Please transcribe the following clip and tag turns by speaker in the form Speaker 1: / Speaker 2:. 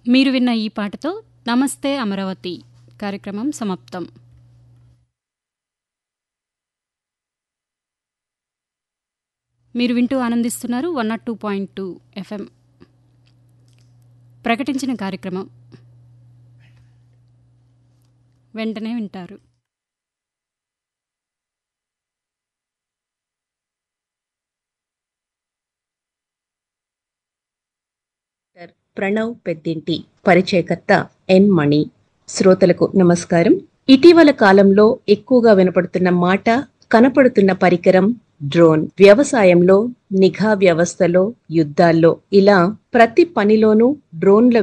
Speaker 1: మీరు విన్న ఈ పాటతో నమస్తే అమరావతి కార్యక్రమం సమాప్తం మీరు వింటూ ఆనందిస్తున్నారు one nought two point two FM ప్రకటించిన కార్యక్రమం వెంటనే వింటారు
Speaker 2: ప్రణవ్ పెద్దింటి పరిచయకర్త ఎన్ మణి శ్రోతలకు నమస్కారం ఇటీవల కాలంలో ఎక్కువగా వినపడుతున్న మాట కనపడుతున్న పరికరం డ్రోన్ వ్యవసాయంలో నిఘా వ్యవస్థలో యుద్ధాల్లో ఇలా ప్రతి పనిలోనూ డ్రోన్ల